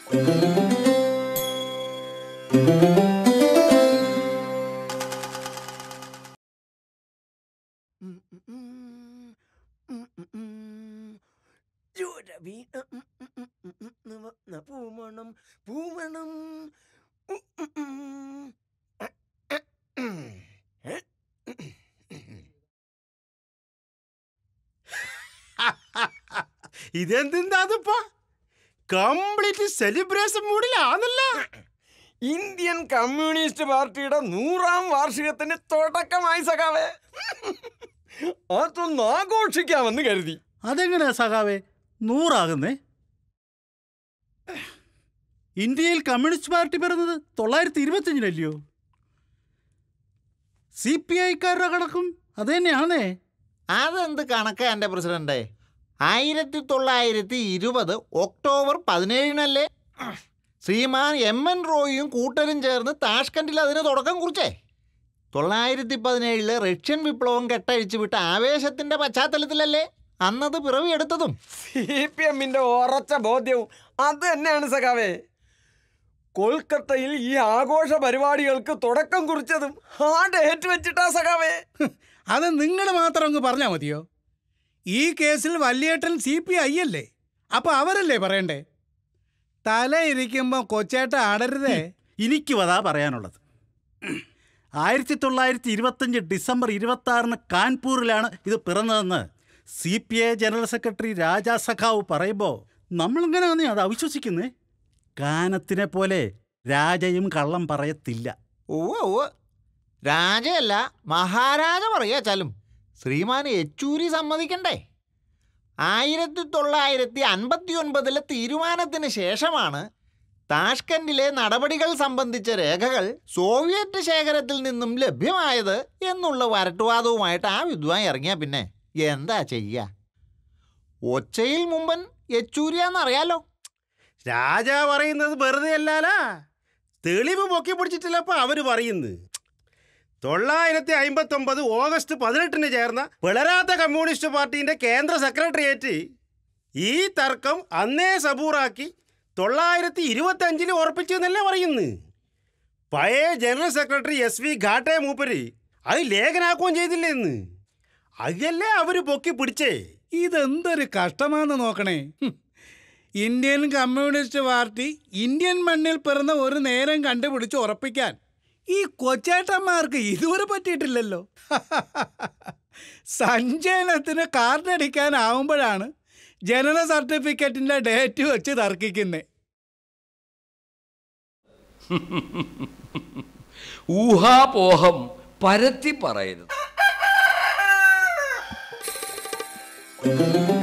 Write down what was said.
പൂമണം പൂമണം ഇതെന്താതിപ്പ complete celebration മൂഡിലാണല്ല ഇന്ത്യൻ കമ്മ്യൂണിസ്റ്റ് പാർട്ടിയുടെ നൂറാം വാർഷികത്തിന് തുടക്കമായി സഖാവേ അതൊന്ന് ആഘോഷിക്കാമെന്ന് കരുതി അതെങ്ങനെയാ സഖാവേ നൂറാകുന്നേ ഇന്ത്യയിൽ കമ്മ്യൂണിസ്റ്റ് പാർട്ടി പിറന്നത് തൊള്ളായിരത്തി ഇരുപത്തിയഞ്ചിനല്ലയോ സി പി ഐക്കാരുടെ കണക്കും അത് തന്നെയാണേ അതെന്ത് കണക്കാ എൻ്റെ പ്രസിഡന്റെ ആയിരത്തി തൊള്ളായിരത്തി ഇരുപത് ഒക്ടോബർ പതിനേഴിനല്ലേ ശ്രീമാൻ എം എൻ റോയിയും കൂട്ടരും ചേർന്ന് താഷ്കണ്ടിൽ അതിന് തുടക്കം കുറിച്ചേ തൊള്ളായിരത്തി പതിനേഴിലെ റഷ്യൻ വിപ്ലവം കെട്ടഴിച്ചു വിട്ട ആവേശത്തിന്റെ പശ്ചാത്തലത്തിലല്ലേ അന്നത് പിറവിയെടുത്തതും സി പി എമ്മിന്റെ ഉറച്ച ബോധ്യവും അത് തന്നെയാണ് സഖാവേ കൊൽക്കത്തയിൽ ഈ ആഘോഷ പരിപാടികൾക്ക് തുടക്കം കുറിച്ചതും ആ ഡേറ്റ് വെച്ചിട്ടാ സഖാവേ അത് നിങ്ങൾ മാത്രം അങ്ങ് പറഞ്ഞാൽ മതിയോ ഈ കേസിൽ വല്യേട്ടൻ സി പി ഐ അല്ലേ അപ്പൊ അവരല്ലേ പറയണ്ടേ തല ഇരിക്കുമ്പോ കൊച്ചേട്ട ആടരുതേ എനിക്കും അതാ പറയാനുള്ളത് ആയിരത്തി തൊള്ളായിരത്തി ഇരുപത്തഞ്ച് ഡിസംബർ ഇരുപത്തി ആറിന് കാൺപൂരിലാണ് ഇത് പിറന്നതെന്ന് C P I general secretary Raja സഖാവ് പറയുമ്പോൾ നമ്മളിങ്ങനെയാണ് അത് അവിശ്വസിക്കുന്നേ കാനത്തിനെ പോലെ രാജയും കള്ളം പറയത്തില്ല ഓ ഓ രാജയല്ല മഹാരാജ പറയാച്ചാലും ശ്രീമാൻ യെച്ചൂരി സമ്മതിക്കണ്ടേ ആയിരത്തി തൊള്ളായിരത്തി അൻപത്തി ഒൻപതിലെ തീരുമാനത്തിന് ശേഷമാണ് താഷ്കൻഡിലെ നടപടികൾ സംബന്ധിച്ച രേഖകൾ സോവിയറ്റ് ശേഖരത്തിൽ നിന്നും ലഭ്യമായത് എന്നുള്ള വരട്ടുവാദവുമായിട്ട് ആ വിദ്വാൻ ഇറങ്ങിയ പിന്നെ എന്താ ചെയ്യ ഒച്ചയിൽ മുമ്പൻ യെച്ചൂരിയാന്നറിയാലോ രാജാ പറയുന്നത് വെറുതെ അല്ലാലാ തെളിവ് പൊക്കി പിടിച്ചിട്ടില്ലപ്പോ അവര് പറയുന്നത് തൊള്ളായിരത്തി അമ്പത്തി ഒമ്പത് ഓഗസ്റ്റ് പതിനെട്ടിന് ചേർന്ന പിളരാത്ത കമ്മ്യൂണിസ്റ്റ് പാർട്ടിന്റെ കേന്ദ്ര സെക്രട്ടേറിയറ്റ് ഈ തർക്കം അന്നേ സബൂറാക്കി തൊള്ളായിരത്തി ഇരുപത്തി അഞ്ചിൽ ഉറപ്പിച്ചു എന്നല്ലേ പറയുന്നു പഴയ general secretary S V Ghate മൂപ്പര് അത് ലേഖനാക്കുകയും ചെയ്തില്ലേ എന്ന് അതല്ലേ അവര് പൊക്കി പിടിച്ചേ ഇതെന്തൊരു കഷ്ടമാണെന്ന് നോക്കണേ ഹും. ഇന്ത്യൻ കമ്മ്യൂണിസ്റ്റ് പാർട്ടി ഇന്ത്യൻ മണ്ണിൽ പിറന്ന ഒരു നേരം കണ്ടുപിടിച്ച് ഉറപ്പിക്കാൻ ഈ കൊച്ചേട്ടന്മാർക്ക് ഇതുവരെ പറ്റിയിട്ടില്ലല്ലോ സഞ്ചയനത്തിന് കാർഡടിക്കാനാവുമ്പോഴാണ് ജനന സർട്ടിഫിക്കറ്റിന്റെ ഡേറ്റ് വെച്ച് തർക്കിക്കുന്നത് ഊഹാപോഹം പരത്തി പറയരുത്